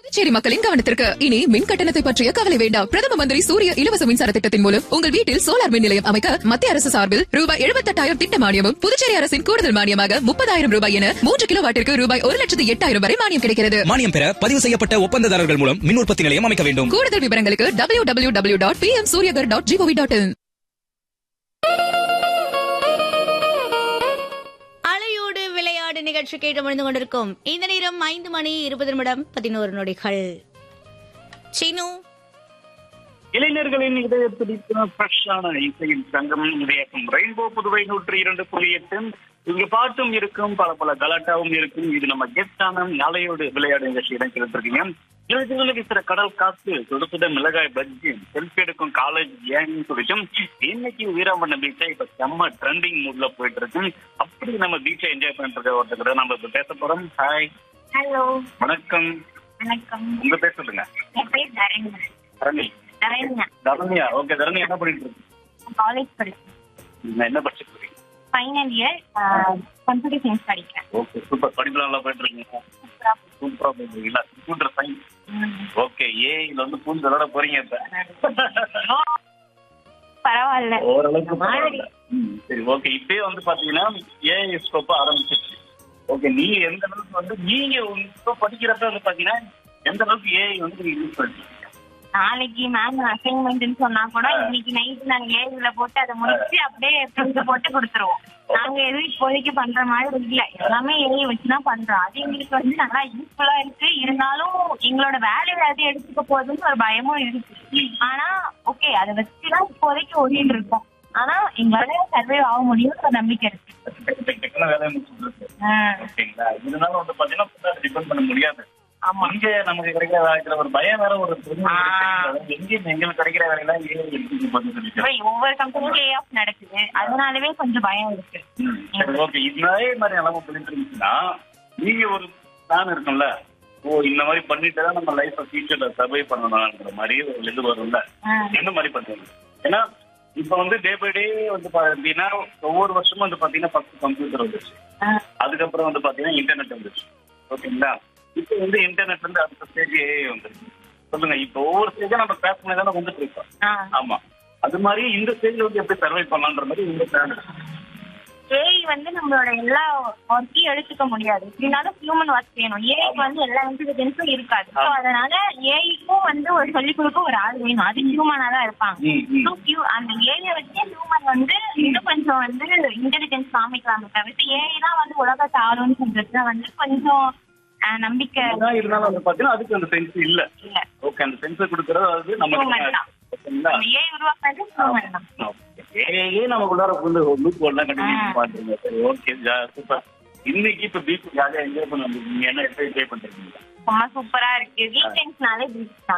புதுச்சேரி மக்களின் கவனத்திற்கு இனி மின் கட்டணத்தை பற்றிய கவலை வேண்டாம் பிரதம மந்திரி சூரிய இலவச மின்சார திட்டத்தின் மூலம் உங்கள் வீட்டில் சோலார் மின் நிலையம் அமைக்க மத்திய அரசு சார்பில் ரூபாய் எழுபத்தெட்டாயிரம் திட்ட மானியமும் புதுச்சேரி அரசின் கூடுதல் மானியமாக முப்பதாயிரம் ரூபாய் என மூன்று கிலோ வாட்டிற்கு ரூபாய் ஒரு லட்சத்து எட்டாயிரம் வரை மானியம் கிடைக்கிறது மானியம் பெற பதிவு செய்யப்பட்ட ஒப்பந்ததாரர்கள் மூலம் மின் உற்பத்தி நிலையம் அமைக்க வேண்டும் கூடுதல் விவரங்களுக்கு W W W dot P M Suryaghar dot gov dot in அலையோடு விளையாடு நிகழ்ச்சி கேட்டு முடிந்து கொண்டிருக்கும் இந்த நேரம் ஐந்து மணி இருபது நிமிடம் பதினோரு நொடிகள் சீனு இளைஞர்களின் இதய துடிப்பு ஃப்ரெஷ்ஷான இசையின் சங்கம் இதயக்கம் ரெயின்போ புதுவை நூற்றி இரண்டு புள்ளி எட்டு இங்க பாட்டும் இருக்கும் பல பல கலாட்டாவும் இருக்கும் இது நம்ம கெஸ்டான நாளையோடு விளையாடு நிகழ்ச்சி இடம் இருக்கீங்க இளைஞர்களுக்கு சில கடல் காத்து சுட சுட மிளகாய் பஜ்ஜி செல்ஃபி எடுக்கும் காலேஜ் ஏன்னு சொல்லிட்டும் இன்னைக்கு வீராம்பண்ண பீச்சை இப்ப செம்ம ட்ரெண்டிங் மூட்ல போயிட்டு இருக்கு அப்படி நம்ம பீச்சை என்ஜாய் பண்ணிட்டு இருக்க ஒருத்தர் நம்ம இப்ப பேச போறோம் ஹாய் ஹலோ வணக்கம் வணக்கம் உங்க பேர் சொல்லுங்க என் பேர் தரண்யா தரணி தரண்யா தரணியா ஓகே தரணி என்ன பண்ணிட்டு இருக்கு காலேஜ் படிக்கிறேன் நான் என்ன படிச்சுட்டு இருக்கீங்க ஃபைனல் இயர் கம்ப்யூட்டர் சயின்ஸ் படிக்கிறேன் ஓகே சூப்பர் படிப்புலாம் நல்லா போயிட்டு இருக்கீங்க சூப்பரா போயிட்டு இருக்கீங்களா கம்ப்யூட்டர் சயின்ஸ் ஓகே ஏஐல வந்து பூந்தலோட போறீங்க இப்ப பரவாயில்ல ஓரளவுக்கு மாதிரி. பரவாயில்ல. ம், சரி ஓகே இப்பயே வந்து பாத்தீங்கன்னா ஏஐ ஸ்கோப் ஆரம்பிச்சிருச்சு ஓகே நீங்க எந்த அளவுக்கு வந்து நீங்க இப்ப படிக்கிறப்ப வந்து பாத்தீங்கன்னா எந்த அளவுக்கு ஏஐ வந்து நீங்க யூஸ் பண்ணிருக்கீங்க நாளைக்கு மேம் அசைன்மெண்ட்னு சொன்னா கூட இன்னைக்கு நைட் நாங்க ஏழுல போட்டு அதை முடிச்சு அப்படியே பிரிண்ட் போட்டு கொடுத்துருவோம் நாங்க எதுவும் இப்போதைக்கு பண்ற மாதிரி இல்ல எல்லாமே ஏஐ வச்சுதான் பண்றோம் அது எங்களுக்கு வந்து நல்லா யூஸ்ஃபுல்லா இருக்கு இருந்தாலும் எங்களோட வேலையை அது எடுத்துக்க போகுதுன்னு ஒரு பயமும் இருக்கு ஆனா ஓகே அதை வச்சுதான் இப்போதைக்கு ஓடிட்டு இருக்கோம் ஆனா எங்களால சர்வே ஆக முடியும்னு ஒரு நம்பிக்கை இருக்கு டக்கு டக்கு டக்குன்னு வேலையை முடிச்சுட்டு இருக்கு ஆ, ஓகேங்களா இருந்தாலும் வந்து பாத்தீங்கன்னா டிபெண்ட் பண்ண முடியாது ஆமா இங்க நமக்கு கிடைக்கிற வேலைக்கிற ஒரு பயம் வேற ஒரு பெரிய ஆ. எங்கேயும் எங்களுக்கு கிடைக்கிற வேலையெல்லாம் ஏஐ எடுத்து பண்ணி சொல்லிட்டு அப்புறம் ஒவ்வொரு கம்பெனியும் லே ஆஃப் நடக்குது அதனாலவே கொஞ்சம் பயம் இருக்கு சரி ஓகே இதே மாதிரி நிலைமை பண்ணிட்டு இருந்துச்சுன்னா நீங்க ஒரு பிளான் இருக்கும்ல ஓ இந்த மாதிரி பண்ணிட்டு தான் நம்ம லைஃப் ஃபியூச்சர்ல சர்வை பண்ணணும்ன்ற மாதிரி ஒரு இது வரும்ல ஆ. எந்த மாதிரி பண்ணுவீங்க ஏன்னா இப்ப வந்து டே பை டே வந்து பாத்தீங்கன்னா ஒவ்வொரு வருஷமும் வந்து பாத்தீங்கன்னா ஃபர்ஸ்ட் கம்ப்யூட்டர் வந்துச்சு ஆ, அதுக்கப்புறம் வந்து பாத்தீங்கன்னா இன்டர்நெட் வந்துச்சு ஓகேங்களா இப்போ வந்து இன்டர்நெட் வந்து அடுத்த ஸ்டேஜ் ஏஐ வந்துருச்சு சொல்லுங்க இப்போ ஒவ்வொரு ஸ்டேஜா நம்ம பேச பண்ணி தானே வந்துட்டு இருக்கோம் ஆ. ஆமா அது மாதிரி இந்த ஸ்டேஜ்ல வந்து எப்படி சர்வை பண்ணலான்ற மாதிரி உங்க பிளான் ஏஐ வந்து நம்மளோட எல்லா ஒர்க்கையும் எடுத்துக்க முடியாது எப்படினாலும் ஹியூமன் ஒர்க் வேணும் ஏஐக்கு வந்து எல்லா இன்டெலிஜென்ஸும் இருக்காது ஸோ அதனால ஏஐக்கும் வந்து ஒரு சொல்லிக் கொடுக்க ஒரு ஆள் வேணும் அது ஹியூமனா தான் இருப்பாங்க ம், ம். So, hu- அந்த ஏஐ வச்சு ஹியூமன் வந்து இன்னும் கொஞ்சம் வந்து இன்டெலிஜென்ஸ் காமிக்கலாமே தவிர்த்து ஏஐ தான் வந்து உலகத்தை ஆளுன்னு சொல்றது வந்து கொஞ்சம் ஆஹ், நம்பிக்கை என்னதான் இருந்தாலும் வந்து பாத்தீங்கன்னா அதுக்கு அந்த சென்ஸ் இல்ல இல்ல ஓகே அந்த சென்ஸ் கொடுக்கறது அது நமக்கு Human தான். ஓகேங்களா அந்த ஏஐ உருவாக்குறது ஹியூமன் தான் ஏஏ நமக்குள்ளார வந்து லூப் போர்ட்லாம் கண்டுபிடிச்சு பாத்துருங்க சரி ஓகே சூப்பர் இன்னைக்கு இப்ப பீச் ஜாலியா என்ஜாய் பண்ண நீங்க என்ன என்ஜாய் பண்றீங்க ரொம்ப சூப்பரா இருக்கு வீக்கெண்ட்ஸ்னாலே பீச் தான்